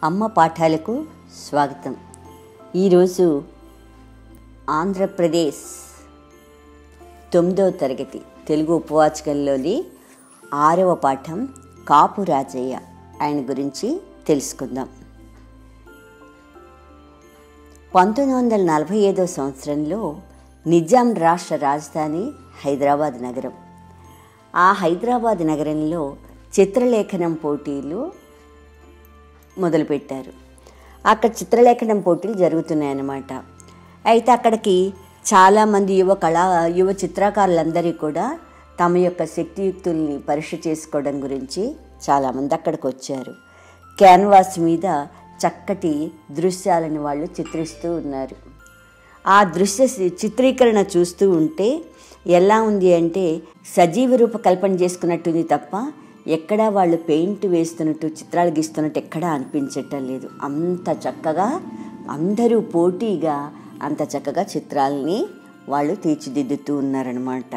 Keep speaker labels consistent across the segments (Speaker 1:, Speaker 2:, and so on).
Speaker 1: అమ్మ పాఠాలకు స్వాగతం ఈరోజు ఆంధ్రప్రదేశ్ తొమ్మిదవ తరగతి తెలుగు ఉపవాచకంలోని ఆరవ పాఠం కాపు రాజయ్య ఆయన గురించి తెలుసుకుందాం పంతొమ్మిది వందల నలభై ఐదో సంవత్సరంలో నిజాం రాష్ట్ర రాజధాని హైదరాబాద్ నగరం ఆ హైదరాబాద్ నగరంలో చిత్రలేఖనం పోటీలు మొదలుపెట్టారు అక్కడ చిత్రలేఖనం పోటీలు జరుగుతున్నాయన్నమాట అయితే అక్కడికి చాలామంది యువ కళా యువ చిత్రకారులందరూ కూడా తమ యొక్క శక్తియుక్తుల్ని పరీక్ష చేసుకోవడం గురించి చాలామంది అక్కడికి వచ్చారు క్యాన్వాస్ మీద చక్కటి దృశ్యాలను వాళ్ళు చిత్రిస్తూ ఉన్నారు ఆ దృశ్య చిత్రీకరణ చూస్తూ ఉంటే ఎలా ఉంది అంటే సజీవ రూపకల్పన చేసుకున్నట్టుంది తప్ప ఎక్కడా వాళ్ళు పెయింట్ వేస్తున్నట్టు చిత్రాలు గీస్తున్నట్టు ఎక్కడా అనిపించటం లేదు అంత చక్కగా అందరూ పోటీగా అంత చక్కగా చిత్రాలని వాళ్ళు తీర్చిదిద్దుతూ ఉన్నారనమాట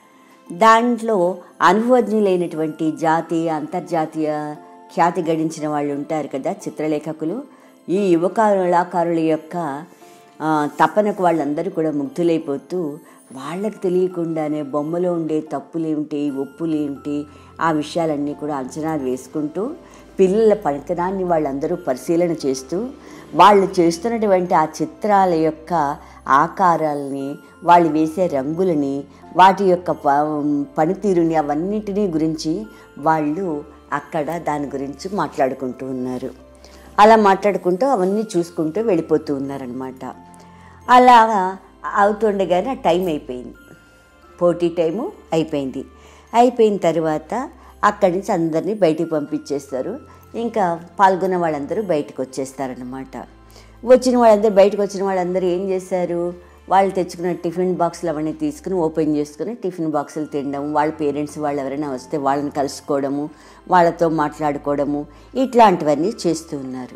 Speaker 1: దాంట్లో అనుభవజ్ఞులైనటువంటి జాతీయ అంతర్జాతీయ ఖ్యాతి గడించిన వాళ్ళు ఉంటారు కదా చిత్రలేఖకులు ఈ యువ కళాకారుల యొక్క ఆ, తపనకు వాళ్ళందరూ కూడా ముగ్ధులైపోతూ వాళ్ళకి తెలియకుండానే బొమ్మలో ఉండే తప్పులేమిటి ఒప్పులేమిటి ఆ విషయాలన్నీ కూడా అంచనాలు వేసుకుంటూ పిల్లల పనితనాన్ని వాళ్ళందరూ పరిశీలన చేస్తూ వాళ్ళు చేస్తున్నటువంటి ఆ చిత్రాల యొక్క ఆకారాలని వాళ్ళు వేసే రంగులని వాటి యొక్క ప- పనితీరుని అవన్నిటినీ గురించి వాళ్ళు అక్కడ దాని గురించి మాట్లాడుకుంటూ ఉన్నారు అలా మాట్లాడుకుంటూ అవన్నీ చూసుకుంటూ వెళ్ళిపోతూ ఉన్నారనమాట అలా అవుతుండగానే ఆ టైం అయిపోయింది పోటీ టైము అయిపోయింది అయిపోయిన తర్వాత అక్కడి నుంచి అందరినీ బయటికి పంపించేస్తారు ఇంకా పాల్గొన్న వాళ్ళందరూ బయటకు వచ్చేస్తారనమాట వచ్చిన వాళ్ళందరూ బయటకు వచ్చిన వాళ్ళందరూ ఏం చేశారు వాళ్ళు తెచ్చుకున్న టిఫిన్ బాక్సులు అవన్నీ తీసుకుని ఓపెన్ చేసుకుని టిఫిన్ బాక్సులు తినడం వాళ్ళ పేరెంట్స్ వాళ్ళు ఎవరైనా వస్తే వాళ్ళని కలుసుకోవడము వాళ్ళతో మాట్లాడుకోవడము ఇట్లాంటివన్నీ చేస్తూ ఉన్నారు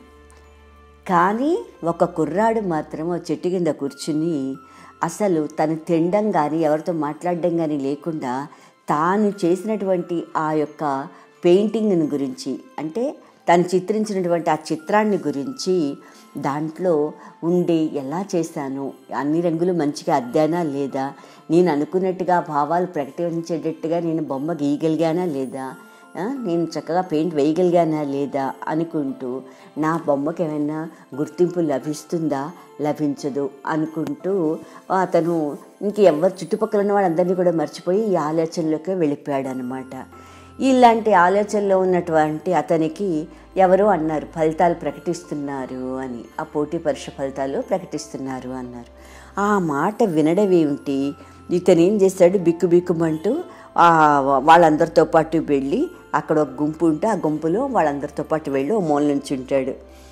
Speaker 1: కానీ ఒక కుర్రాడు మాత్రం ఓ చెట్టు కింద కూర్చుని అసలు తను తినడం కానీ ఎవరితో మాట్లాడడం కానీ లేకుండా తాను చేసినటువంటి ఆ యొక్క పెయింటింగ్ని గురించి అంటే తను చిత్రించినటువంటి ఆ చిత్రాన్ని గురించి దాంట్లో ఉండే ఎలా చేశాను అన్ని రంగులు మంచిగా అద్దానా లేదా నేను అనుకున్నట్టుగా భావాలు ప్రకటించేటట్టుగా నేను బొమ్మ గీయగలిగానా లేదా ఆ, నేను చక్కగా పెయింట్ వేయగలిగానా లేదా అనుకుంటూ నా బొమ్మకి ఏమైనా గుర్తింపు లభిస్తుందా లభించదు అనుకుంటూ అతను ఇంక ఎవరు చుట్టుపక్కల ఉన్న వాళ్ళందరినీ కూడా మర్చిపోయి ఈ ఆలోచనలోకి వెళ్ళిపోయాడు అనమాట ఇలాంటి ఆలోచనలో ఉన్నటువంటి అతనికి ఎవరో అన్నారు ఫలితాలు ప్రకటిస్తున్నారు అని ఆ పోటీ పరీక్ష ఫలితాలు ప్రకటిస్తున్నారు అన్నారు ఆ మాట వినడం ఏమిటి ఇతను ఏం చేశాడు బిక్కు బిక్కుమంటూ ఆ వాళ్ళందరితో పాటు వెళ్ళి అక్కడ ఒక గుంపు ఉంటే ఆ గుంపులో వాళ్ళందరితో పాటు వెళ్ళి ఓ మూల నుంచి ఉంటాడు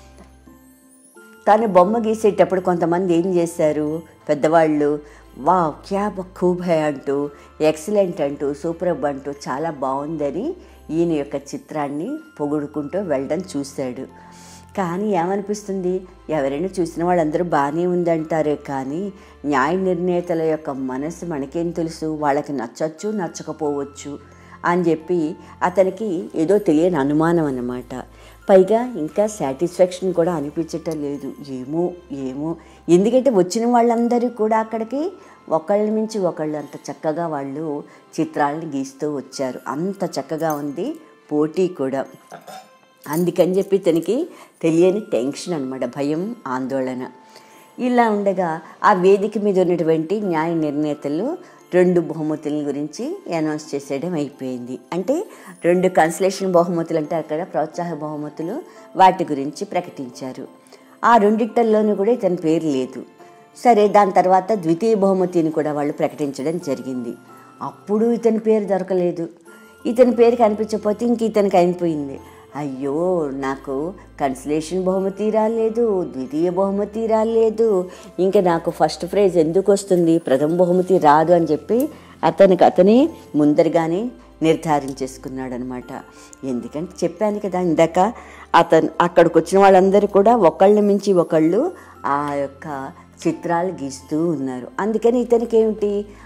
Speaker 1: కానీ బొమ్మ గీసేటప్పుడు కొంతమంది ఏం చేశారు పెద్దవాళ్ళు వా క్యా ఖూబ్ హై అంటూ ఎక్సలెంట్ అంటూ సూపరబ్ అంటూ చాలా బాగుందని ఈయన యొక్క చిత్రాన్ని పొగుడుకుంటూ వెళ్ళడం చూశాడు కానీ ఏమనిపిస్తుంది ఎవరైనా చూసిన వాళ్ళందరూ బాగానే ఉందంటారే కానీ న్యాయ నిర్ణేతల యొక్క మనసు మనకేం తెలుసు వాళ్ళకి నచ్చచ్చు నచ్చకపోవచ్చు అని చెప్పి అతనికి ఏదో తెలియని అనుమానం అన్నమాట పైగా ఇంకా సాటిస్ఫాక్షన్ కూడా అనిపించటం లేదు ఏమో ఏమో ఎందుకంటే వచ్చిన వాళ్ళందరూ కూడా అక్కడికి ఒకళ్ళ మించి ఒకళ్ళు అంత చక్కగా వాళ్ళు చిత్రాలను గీస్తూ వచ్చారు అంత చక్కగా ఉంది పోటీ కూడా అందుకని చెప్పి తనకి తెలియని టెన్షన్ అనమాట భయం ఆందోళన ఇలా ఉండగా ఆ వేదిక మీద ఉన్నటువంటి న్యాయ నిర్ణేతలు రెండు బహుమతుల గురించి అనౌన్స్ చేసేయడం అయిపోయింది అంటే రెండు కన్సలేషన్ బహుమతులు అంటే అక్కడ ప్రోత్సాహ బహుమతులు వాటి గురించి ప్రకటించారు ఆ రెండిట్టల్లోనూ కూడా ఇతని పేరు లేదు సరే దాని తర్వాత ద్వితీయ బహుమతిని కూడా వాళ్ళు ప్రకటించడం జరిగింది అప్పుడు ఇతని పేరు దొరకలేదు ఇతని పేరు కనిపించకపోతే ఇంక ఇతనికి అయిపోయింది అయ్యో నాకు కన్సలేషన్ బహుమతి రాలేదు ద్వితీయ బహుమతి రాలేదు ఇంకా నాకు ఫస్ట్ ప్రైజ్ ఎందుకు వస్తుంది ప్రథమ బహుమతి రాదు అని చెప్పి అతనికి అతనే ముందరగానే నిర్ధారించేసుకున్నాడు అనమాట ఎందుకంటే చెప్పాను కదా ఇందాక అతను అక్కడికి వచ్చిన వాళ్ళందరూ కూడా ఒకళ్ళ మించి ఒకళ్ళు ఆ యొక్క చిత్రాలు గీస్తూ ఉన్నారు అందుకని ఇతనికి ఏమిటి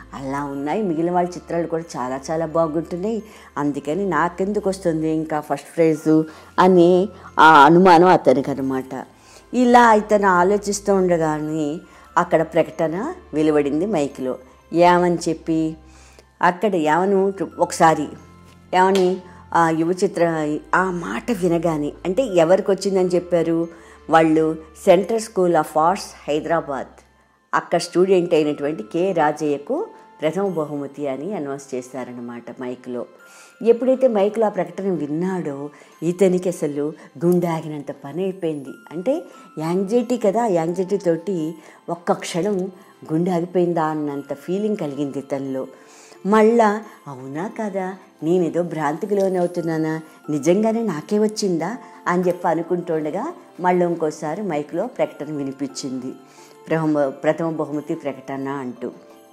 Speaker 1: అలా ఉన్నాయి మిగిలిన వాళ్ళ చిత్రాలు కూడా చాలా చాలా బాగుంటున్నాయి అందుకని నాకెందుకు వస్తుంది ఇంకా ఫస్ట్ ప్రైజు అని ఆ అనుమానం అతనికి అనమాట ఇలా ఇతను ఆలోచిస్తూ ఉండగానే అక్కడ ప్రకటన వెలువడింది మైక్లో ఏమని చెప్పి అక్కడ ఏమను ఒకసారి ఏమని ఆ యువ చిత్ర ఆ మాట వినగానే అంటే ఎవరికి వచ్చిందని చెప్పారు వాళ్ళు central school of arts Hyderabad అక్కడ స్టూడెంట్ అయినటువంటి కె రాజయ్యకు ప్రథమ బహుమతి అని అనౌన్స్ చేశారనమాట మైక్లో ఎప్పుడైతే మైక్లో ఆ ప్రకటన విన్నాడో ఇతనికి అసలు గుండె ఆగినంత పని అయిపోయింది అంటే యాంగ్జైటీ కదా ఆ యాంగ్జైటీ తోటి ఒక్క క్షణం గుండె ఆగిపోయిందా అన్నంత ఫీలింగ్ కలిగింది ఇతనిలో మళ్ళా అవునా కదా నేనేదో భ్రాంతికి లోనవుతున్నానా నిజంగానే నాకే వచ్చిందా అని చెప్పి అనుకుంటుండగా మళ్ళీ ఇంకోసారి మైక్లో ప్రకటన వినిపించింది ప్రథమ ప్రథమ బహుమతి ప్రకటన అంటూ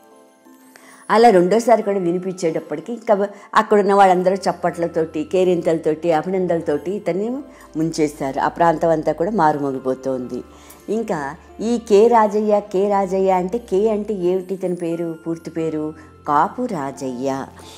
Speaker 1: అలా రెండోసారి కూడా వినిపించేటప్పటికి ఇంకా అక్కడున్న వాళ్ళందరూ చప్పట్లతోటి కేరింతలతోటి అభినందనలతోటి ఇతన్ని ముంచేస్తారు ఆ ప్రాంతం అంతా కూడా మారుమోగిపోతోంది ఇంకా ఈ కే రాజయ్య కే రాజయ్య అంటే కే అంటే ఏమిటి ఇతని పేరు పూర్తి పేరు కాపు రాజయ్య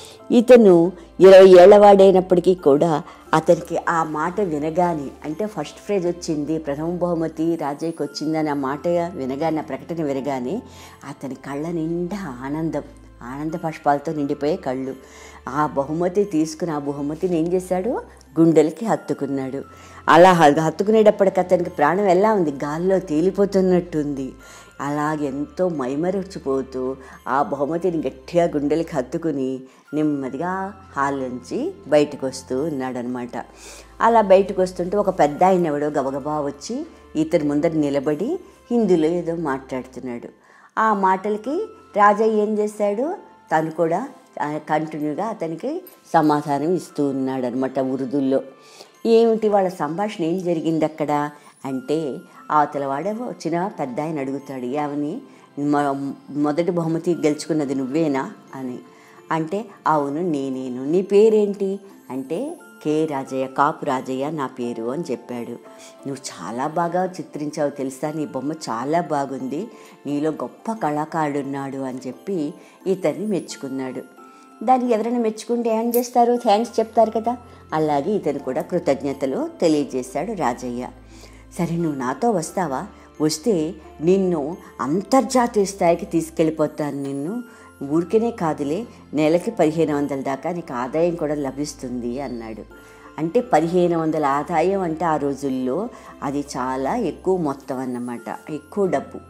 Speaker 1: ఇతను ఇరవై ఏళ్లవాడైనప్పటికీ కూడా అతనికి ఆ మాట వినగానే అంటే ఫస్ట్ ప్రైజ్ వచ్చింది ప్రథమ బహుమతి రాజయ్యకి వచ్చిందని ఆ మాట వినగానే ఆ ప్రకటన వినగానే అతని కళ్ళ నిండా ఆనందం ఆనంద పుష్పాలతో నిండిపోయే కళ్ళు ఆ బహుమతి తీసుకుని ఆ బహుమతిని ఏం చేశాడు గుండెలకి హత్తుకున్నాడు అలా హ- హత్తుకునేటప్పటికి అతనికి ప్రాణం ఎలా ఉంది గాల్లో తేలిపోతున్నట్టుంది అలాగే ఎంతో మైమరచిపోతూ ఆ బహుమతిని గట్టిగా గుండెలకి హత్తుకుని నెమ్మదిగా హాల్ నుంచి బయటకు వస్తూ ఉన్నాడనమాట అలా బయటకు వస్తుంటే ఒక పెద్ద ఆయన ఎవడో గబగబా వచ్చి ఇతని ముందర నిలబడి హిందీలో ఏదో మాట్లాడుతున్నాడు ఆ మాటలకి రాజయ్య ఏం చేశాడు తను కూడా కంటిన్యూగా అతనికి సమాధానం ఇస్తూ ఉన్నాడు అనమాట ఉరుదుల్లో ఏమిటి వాళ్ళ సంభాషణ ఏం జరిగింది అక్కడ అంటే అవతల వాడే వచ్చిన పెద్ద ఆయన అడుగుతాడు ఏమని "మొ- మొదటి బహుమతి గెలుచుకున్నది నువ్వేనా అని అంటే అవును నేనేను నీ పేరేంటి అంటే కే రాజయ్య కాపు రాజయ్య నా పేరు అని చెప్పాడు నువ్వు చాలా బాగా చిత్రించావు తెలుసా నీ బొమ్మ చాలా బాగుంది నీలో గొప్ప కళాకారుడు ఉన్నాడు అని చెప్పి ఇతన్ని మెచ్చుకున్నాడు దానికి ఎవరైనా మెచ్చుకుంటే ఏం చేస్తారు థ్యాంక్స్ చెప్తారు కదా అలాగే ఇతను కూడా కృతజ్ఞతలు తెలియజేశాడు రాజయ్య సరే నువ్వు నాతో వస్తావా వస్తే నిన్ను అంతర్జాతీయ స్థాయికి తీసుకెళ్ళిపోతాను నిన్ను ఊరికనే కాదులే నెలకి పదిహేను వందల దాకా నీకు ఆదాయం కూడా లభిస్తుంది అన్నాడు అంటే పదిహేను వందల ఆదాయం అంటే ఆ రోజుల్లో అది చాలా ఎక్కువ మొత్తం అన్నమాట ఎక్కువ డబ్బు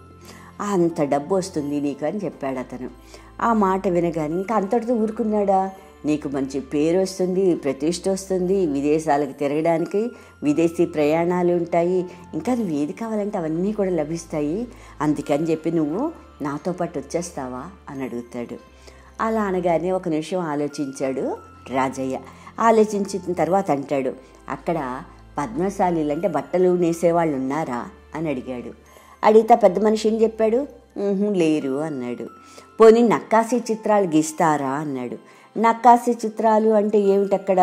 Speaker 1: అంత డబ్బు వస్తుంది నీకు అని చెప్పాడు అతను ఆ మాట వినగానే ఇంకా అంతటితో ఊరుకున్నాడా నీకు మంచి పేరు వస్తుంది ప్రతిష్ట వస్తుంది విదేశాలకు తిరగడానికి విదేశీ ప్రయాణాలు ఉంటాయి ఇంకా నువ్వు ఏది కావాలంటే అవన్నీ కూడా లభిస్తాయి అందుకని చెప్పి నువ్వు నాతో పాటు వచ్చేస్తావా అని అడుగుతాడు అలా అనగానే ఒక నిమిషం ఆలోచించాడు రాజయ్య ఆలోచించిన తర్వాత అంటాడు అక్కడ పద్మశాలీలు అంటే బట్టలు నేసేవాళ్ళు ఉన్నారా అని అడిగాడు అడిగితే ఆ పెద్ద మనిషి ఏం చెప్పాడు "ఉహుం, లేరు అన్నాడు పోనీ నక్కాసి చిత్రాలు గీస్తారా అన్నాడు నక్కాసి చిత్రాలు అంటే ఏమిటి అక్కడ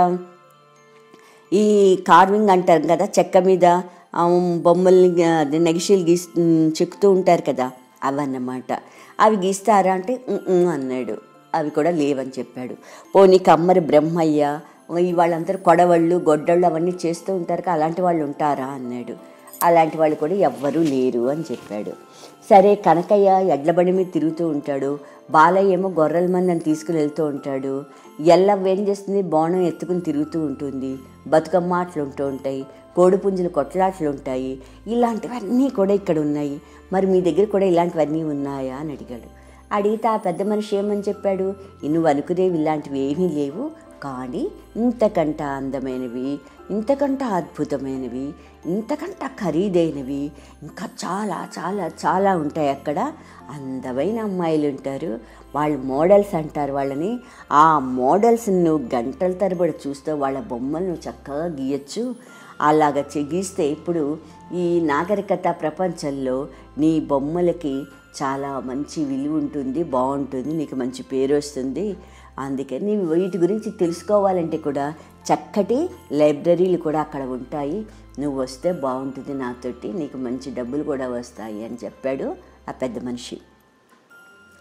Speaker 1: ఈ కార్వింగ్ అంటారు కదా చెక్క మీద ఆ, బొమ్మల్ని ఆ, అదే నెగిషీలు గీస్ చెక్కుతూ ఉంటారు కదా అవన్నమాట అవి గీస్తారా అంటే "ఉమ్, ఉమ్" అన్నాడు అవి కూడా లేవని చెప్పాడు పోనీ కమ్మరి బ్రహ్మయ్య ఈ వాళ్ళందరూ కొడవళ్ళు గొడ్డళ్ళు అవన్నీ చేస్తూ ఉంటారు కదా అలాంటి వాళ్ళు ఉంటారా అన్నాడు అలాంటి వాళ్ళు కూడా ఎవ్వరూ లేరు అని చెప్పాడు సరే కనకయ్య ఎడ్ల బండి మీద తిరుగుతూ ఉంటాడు బాలయ్య ఏమో గొర్రెల మందని తీసుకుని వెళ్తూ ఉంటాడు ఎల్లవ్వ ఏం చేస్తుంది బోనం ఎత్తుకుని తిరుగుతూ ఉంటుంది బతుకమ్మ ఆటలు ఉంటూ ఉంటాయి కోడిపుంజులు కొట్లాటలు ఉంటాయి ఇలాంటివన్నీ కూడా ఇక్కడ ఉన్నాయి మరి మీ దగ్గర కూడా ఇలాంటివన్నీ ఉన్నాయా అని అడిగాడు అడిగితే ఆ పెద్ద మనిషి ఏమని చెప్పాడు నువ్వు అనుకునేవి ఇలాంటివి ఏమీ లేవు కానీ ఇంతకంట అందమైనవి ఇంతకంట అద్భుతమైనవి ఇంతకంట ఖరీదైనవి ఇంకా చాలా చాలా చాలా ఉంటాయి అక్కడ అందమైన అమ్మాయిలు ఉంటారు వాళ్ళు మోడల్స్ అంటారు వాళ్ళని ఆ మోడల్స్ నువ్వు గంటల తరబడి చూస్తే వాళ్ళ బొమ్మలు నువ్వు చక్కగా గీయచ్చు అలాగ చె- గీస్తే ఇప్పుడు ఈ నాగరికత ప్రపంచంలో నీ బొమ్మలకి చాలా మంచి విలువ ఉంటుంది బాగుంటుంది నీకు మంచి పేరు వస్తుంది అందుకని వీటి గురించి తెలుసుకోవాలంటే కూడా చక్కటి లైబ్రరీలు కూడా అక్కడ ఉంటాయి నువ్వు వస్తే బాగుంటుంది నాతోటి నీకు మంచి డబ్బులు కూడా వస్తాయి అని చెప్పాడు ఆ పెద్ద మనిషి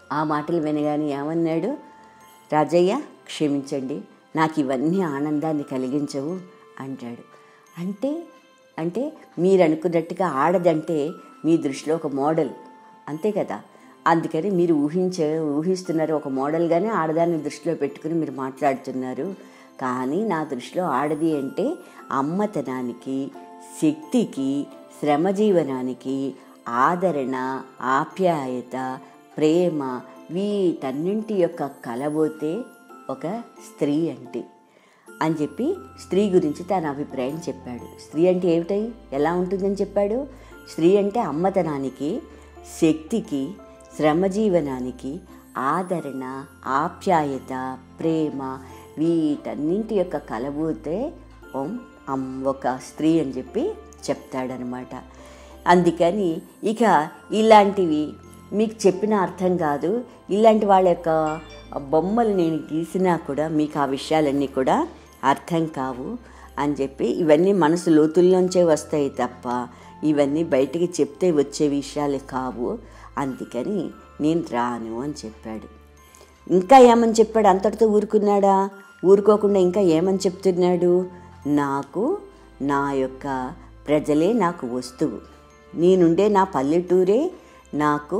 Speaker 1: ఆ మాటలు వినగానే ఏమన్నాడు రాజయ్య క్షమించండి నాకు ఇవన్నీ ఆనందాన్ని కలిగించవు అంటాడు అంటే అంటే మీరు అనుకున్నట్టుగా ఆడదంటే మీ దృష్టిలో ఒక మోడల్ అంతే కదా అందుకని మీరు ఊహించే ఊహిస్తున్నారు ఒక మోడల్గానే ఆడదాన్ని దృష్టిలో పెట్టుకుని మీరు మాట్లాడుతున్నారు కానీ నా దృష్టిలో ఆడది అంటే అమ్మతనానికి శక్తికి శ్రమజీవనానికి ఆదరణ ఆప్యాయత ప్రేమ వీటన్నింటి యొక్క కలబోతే ఒక స్త్రీ అంటే అని చెప్పి స్త్రీ గురించి తన అభిప్రాయం చెప్పాడు స్త్రీ అంటే ఏమిటై ఎలా ఉంటుందని చెప్పాడు స్త్రీ అంటే అమ్మతనానికి శక్తికి శ్రమజీవనానికి ఆదరణ ఆప్యాయత ప్రేమ వీటన్నింటి యొక్క కలబోతే ఓం అమ్ ఒక స్త్రీ అని చెప్పి చెప్తాడనమాట అందుకని ఇక ఇలాంటివి మీకు చెప్పిన అర్థం కాదు ఇలాంటి వాళ్ళ యొక్క బొమ్మలు నేను గీసినా కూడా మీకు ఆ విషయాలన్నీ కూడా అర్థం కావు అని చెప్పి ఇవన్నీ మనసు లోతుల్లోంచే వస్తాయి తప్ప ఇవన్నీ బయటికి చెప్తే వచ్చే విషయాలు కావు అందుకని నేను రాను అని చెప్పాడు ఇంకా ఏమని చెప్పాడు అంతటితో ఊరుకున్నాడా ఊరుకోకుండా ఇంకా ఏమని చెప్తున్నాడు నాకు నా యొక్క ప్రజలే నాకు వస్తువు నేనుండే నా పల్లెటూరే నాకు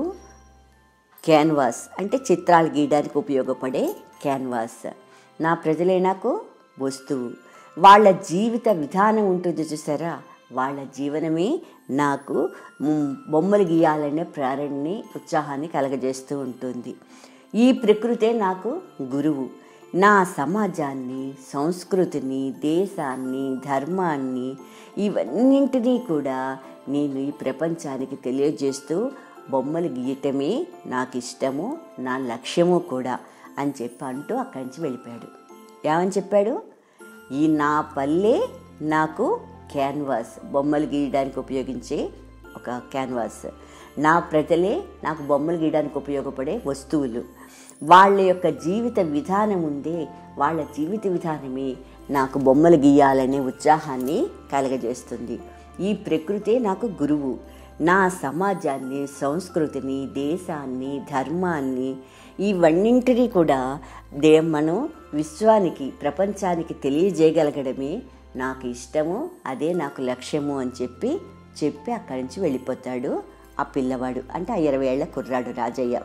Speaker 1: క్యాన్వాస్ అంటే చిత్రాలు గీయడానికి ఉపయోగపడే క్యాన్వాస్ నా ప్రజలే నాకు వస్తువు వాళ్ళ జీవిత విధానం ఉంటుంది చూసారా వాళ్ళ జీవనమే నాకు మ్, బొమ్మలు గీయాలనే ప్రేరణని ఉత్సాహాన్ని కలగజేస్తూ ఉంటుంది ఈ ప్రకృతే నాకు గురువు నా సమాజాన్ని సంస్కృతిని దేశాన్ని ధర్మాన్ని ఇవన్నింటినీ కూడా నేను ఈ ప్రపంచానికి తెలియజేస్తూ బొమ్మలు గీయటమే నాకు ఇష్టము నా లక్ష్యము కూడా అని చెప్పి అంటూ అక్కడి నుంచి వెళ్ళిపోయాడు ఏమని చెప్పాడు ఈ నా పల్లె నాకు క్యాన్వాస్ బొమ్మలు గీయడానికి ఉపయోగించే ఒక క్యాన్వాస్ నా ప్రజలే నాకు బొమ్మలు గీయడానికి ఉపయోగపడే వస్తువులు వాళ్ళ యొక్క జీవిత విధానం ఉందే వాళ్ళ జీవిత విధానమే నాకు బొమ్మలు గీయాలనే ఉత్సాహాన్ని కలగజేస్తుంది ఈ ప్రకృతే నాకు గురువు నా సమాజాన్ని సంస్కృతిని దేశాన్ని ధర్మాన్ని ఇవన్నింటినీ కూడా దే మనం విశ్వానికి ప్రపంచానికి తెలియజేయగలగడమే నాకు ఇష్టము అదే నాకు లక్ష్యము అని చెప్పి చెప్పి అక్కడి నుంచి వెళ్ళిపోతాడు ఆ పిల్లవాడు అంటే ఆ ఇరవై ఏళ్ల కుర్రాడు రాజయ్య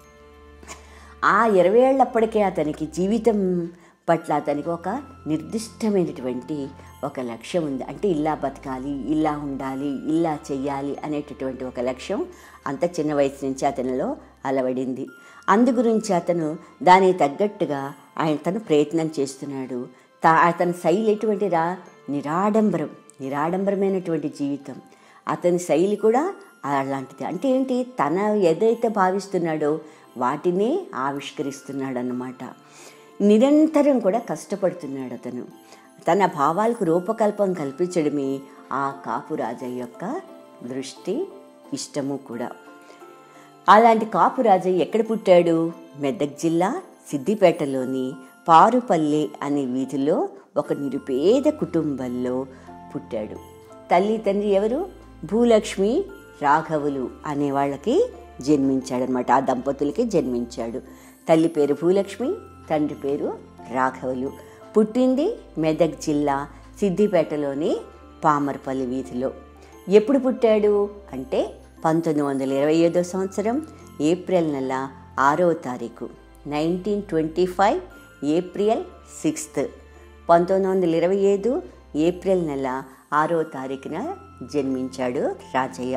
Speaker 1: ఆ ఇరవై ఏళ్ళప్పటికే అతనికి జీవితం పట్ల అతనికి ఒక నిర్దిష్టమైనటువంటి ఒక లక్ష్యం ఉంది అంటే ఇలా బతకాలి ఇలా ఉండాలి ఇలా చెయ్యాలి అనేటటువంటి ఒక లక్ష్యం అంత చిన్న వయసు నుంచి అతనిలో అలవడింది అందు గురించి అతను దానికి తగ్గట్టుగా ఆయన తను ప్రయత్నం చేస్తున్నాడు తా అతని శైలి ఎటువంటిరా నిరాడంబరం నిరాడంబరమైనటువంటి జీవితం అతని శైలి కూడా అలాంటిది అంటే ఏంటి తన ఏదైతే భావిస్తున్నాడో వాటినే ఆవిష్కరిస్తున్నాడు అన్నమాట నిరంతరం కూడా కష్టపడుతున్నాడు అతను తన భావాలకు రూపకల్పం కల్పించడమే ఆ కాపు రాజయ్య యొక్క దృష్టి ఇష్టము కూడా అలాంటి కాపు రాజయ్య ఎక్కడ పుట్టాడు మెదక్ జిల్లా సిద్దిపేటలోని పారుపల్లి అనే వీధిలో ఒక నిరుపేద కుటుంబంలో పుట్టాడు తల్లి తండ్రి ఎవరు భూలక్ష్మి రాఘవులు అనే వాళ్ళకి జన్మించాడనమాట ఆ దంపతులకి జన్మించాడు తల్లి పేరు భూలక్ష్మి తండ్రి పేరు రాఘవులు పుట్టింది మెదక్ జిల్లా సిద్దిపేటలోని పామర్పల్లి వీధిలో ఎప్పుడు పుట్టాడు అంటే పంతొమ్మిది వందల ఇరవై ఐదో సంవత్సరం ఏప్రిల్ నెల ఆరో తారీఖు nineteen twenty five April sixth పంతొమ్మిది వందల ఇరవై ఐదు ఏప్రిల్ నెల ఆరో తారీఖున జన్మించాడు రాజయ్య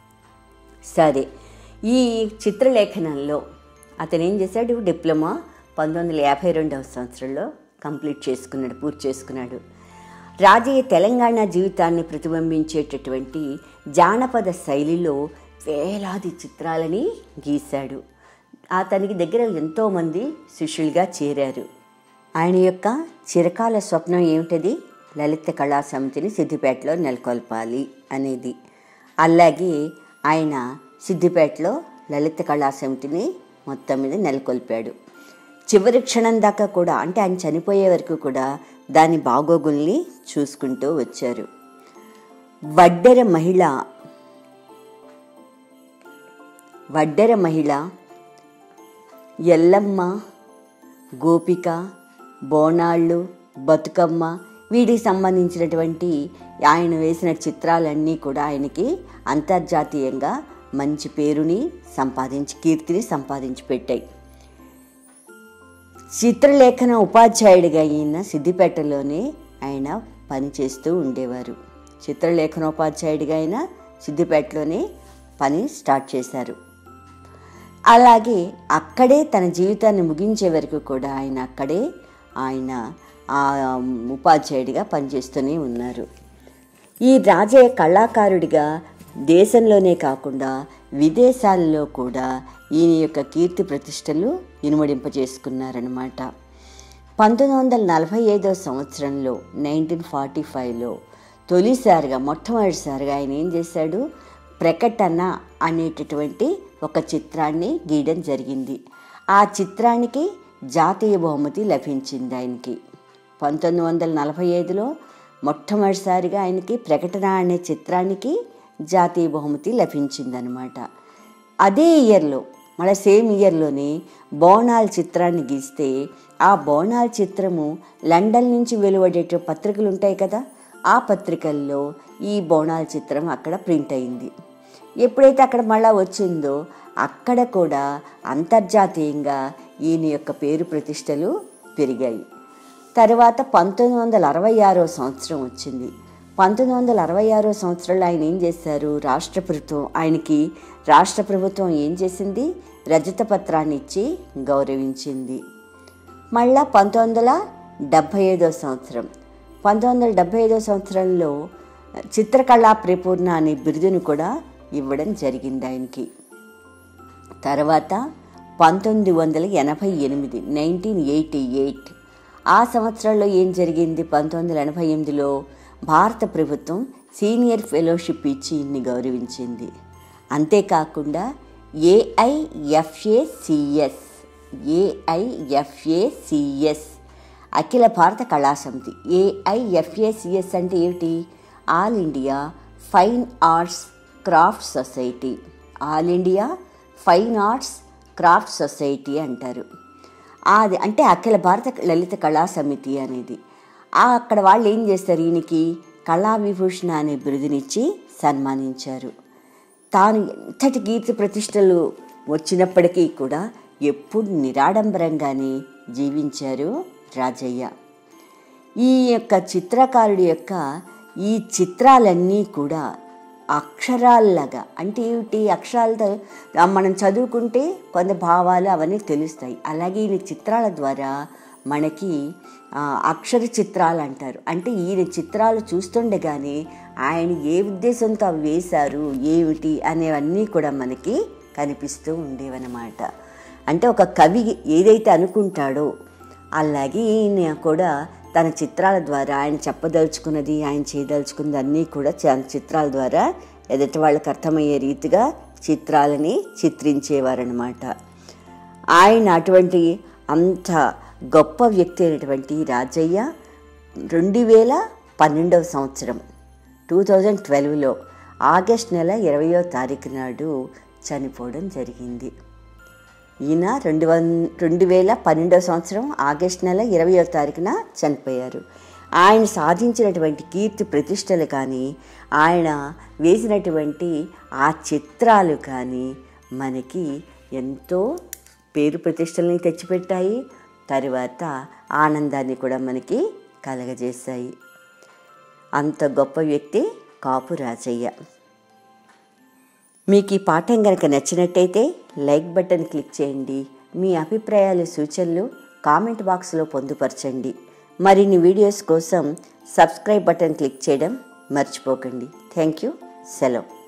Speaker 1: సరే ఈ చిత్రలేఖనంలో అతను ఏం చేశాడు డిప్లొమా పంతొమ్మిది వందల యాభై రెండవ సంవత్సరంలో కంప్లీట్ చేసుకున్నాడు పూర్తి చేసుకున్నాడు రాజయ్య తెలంగాణ జీవితాన్ని ప్రతిబింబించేటటువంటి జానపద శైలిలో వేలాది చిత్రాలని గీశాడు అతనికి దగ్గర ఎంతోమంది శిష్యులుగా చేరారు ఆయన యొక్క చిరకాల స్వప్నం ఏమిటది లలిత కళా సమితిని సిద్దిపేటలో నెలకొల్పాలి అనేది అలాగే ఆయన సిద్దిపేటలో లలిత కళా సమితిని మొత్తం మీద నెలకొల్పాడు చివరి క్షణం దాకా కూడా అంటే ఆయన చనిపోయే వరకు కూడా దాని బాగోగుల్ని చూసుకుంటూ వచ్చారు వడ్డెర మహిళ వడ్డెర మహిళ ఎల్లమ్మ గోపిక బోనాళ్ళు బతుకమ్మ వీటికి సంబంధించినటువంటి ఆయన వేసిన చిత్రాలన్నీ కూడా ఆయనకి అంతర్జాతీయంగా మంచి పేరుని సంపాదించి కీర్తిని సంపాదించి పెట్టాయి చిత్రలేఖన ఉపాధ్యాయుడిగా అయిన సిద్దిపేటలోనే ఆయన పనిచేస్తూ ఉండేవారు చిత్రలేఖనోపాధ్యాయుడిగా ఆయన సిద్దిపేటలోనే పని స్టార్ట్ చేశారు అలాగే అక్కడే తన జీవితాన్ని ముగించే వరకు కూడా ఆయన అక్కడే ఆయన ఆ ఉపాధ్యాయుడిగా పనిచేస్తూనే ఉన్నారు ఈ రాజయ్య కళాకారుడిగా దేశంలోనే కాకుండా విదేశాల్లో కూడా ఈయన యొక్క కీర్తి ప్రతిష్టలు ఇనుమడింపజేసుకున్నారనమాట పంతొమ్మిది వందల నలభై ఐదో సంవత్సరంలో నైన్టీన్ ఫార్టీ ఫైవ్లో తొలిసారిగా మొట్టమొదటిసారిగా ఆయన ఏం చేశాడు ప్రకటన అనేటటువంటి ఒక చిత్రాన్ని గీయడం జరిగింది ఆ చిత్రానికి జాతీయ బహుమతి లభించింది ఆయనకి పంతొమ్మిది వందల నలభై ఐదులో మొట్టమొదటిసారిగా ఆయనకి ప్రకటన అనే చిత్రానికి జాతీయ బహుమతి లభించిందనమాట అదే ఇయర్లో మళ్ళీ సేమ్ ఇయర్లోనే బోనాల్ చిత్రాన్ని గీస్తే ఆ బోనాల్ చిత్రము లండన్ నుంచి వెలువడే పత్రికలు ఉంటాయి కదా ఆ పత్రికల్లో ఈ బోనాల్ చిత్రం అక్కడ ప్రింట్ అయింది ఎప్పుడైతే అక్కడ మళ్ళా వచ్చిందో అక్కడ కూడా అంతర్జాతీయంగా ఈయన యొక్క పేరు ప్రతిష్టలు పెరిగాయి తర్వాత పంతొమ్మిది వందల అరవై ఆరో సంవత్సరం వచ్చింది పంతొమ్మిది వందల అరవై ఆరో సంవత్సరంలో ఆయన ఏం చేశారు రాష్ట్ర ప్రభుత్వం ఆయనకి రాష్ట్ర ప్రభుత్వం ఏం చేసింది రజత పత్రాన్ని ఇచ్చి గౌరవించింది మళ్ళా పంతొమ్మిది వందల డెబ్భై ఐదో సంవత్సరం పంతొమ్మిది వందల డెబ్భై ఐదో సంవత్సరంలో చిత్రకళా పరిపూర్ణ అనే బిరుదును కూడా ఇవ్వడం జరిగింది ఆయనకి తర్వాత పంతొమ్మిది వందల ఎనభై ఎనిమిది నైన్టీన్ ఎయిటీ ఎయిట్ ఆ సంవత్సరంలో ఏం జరిగింది పంతొమ్మిది వందల ఎనభై ఎనిమిదిలో భారత ప్రభుత్వం సీనియర్ ఫెలోషిప్ ఇచ్చి ఇన్ని గౌరవించింది అంతేకాకుండా ఏఐఎఫ్ఏసిఎస్ ఏఐఎఫ్ఏసిఎస్ అఖిల భారత కళాసమితి ఏఐఎఫ్ఏసిఎస్ అంటే ఏమిటి all India fine arts craft society all India fine arts craft society అంటారు అది అంటే అఖిల భారత లలిత కళా సమితి అనేది ఆ అక్కడ వాళ్ళు ఏం చేస్తారు ఈయనకి కళా విభూషణ అనే బిరుదునిచ్చి సన్మానించారు తాను ఎంతటి కీర్తి ప్రతిష్టలు వచ్చినప్పటికీ కూడా ఎప్పుడు నిరాడంబరంగానే జీవించారు రాజయ్య ఈ యొక్క చిత్రకారుడి యొక్క ఈ చిత్రాలన్నీ కూడా అక్షరాల్లాగా అంటే ఏమిటి అక్షరాలతో మనం చదువుకుంటే కొంత భావాలు అవన్నీ తెలుస్తాయి అలాగే ఈయన చిత్రాల ద్వారా మనకి అక్షర చిత్రాలు అంటారు అంటే ఈయన చిత్రాలు చూస్తుండగానే ఆయన ఏ ఉద్దేశంతో అవి వేశారు ఏమిటి అనేవన్నీ కూడా మనకి కనిపిస్తూ ఉండేవన్నమాట అంటే ఒక కవి ఏదైతే అనుకుంటాడో అలాగే ఈయన కూడా తన చిత్రాల ద్వారా ఆయన చెప్పదలుచుకున్నది ఆయన చేయదలుచుకున్నది అన్నీ కూడా చిత్రాల ద్వారా ఎదుటి వాళ్ళకి అర్థమయ్యే రీతిగా చిత్రాలని చిత్రించేవారనమాట ఆయన అటువంటి అంత గొప్ప వ్యక్తి అయినటువంటి రాజయ్య రెండు వేల పన్నెండవ సంవత్సరం టూ థౌజండ్ ట్వెల్వ్లో ఆగస్ట్ నెల ఇరవయో తారీఖు నాడు చనిపోవడం జరిగింది ఈయన రెండు వన్ రెండు వేల పన్నెండవ సంవత్సరం ఆగస్ట్ నెల ఇరవయో తారీఖున చనిపోయారు ఆయన సాధించినటువంటి కీర్తి ప్రతిష్టలు కానీ ఆయన వేసినటువంటి ఆ చిత్రాలు కానీ మనకి ఎంతో పేరు ప్రతిష్టల్ని తెచ్చిపెట్టాయి తరువాత ఆనందాన్ని కూడా మనకి కలగజేశాయి అంత గొప్ప వ్యక్తి కాపు రాజయ్య మీకు ఈ పాఠం కనుక నచ్చినట్టయితే లైక్ బటన్ క్లిక్ చేయండి మీ అభిప్రాయాలు సూచనలు కామెంట్ బాక్స్లో పొందుపరచండి మరిన్ని వీడియోస్ కోసం సబ్స్క్రైబ్ బటన్ క్లిక్ చేయడం మర్చిపోకండి థ్యాంక్ యూ సెలవు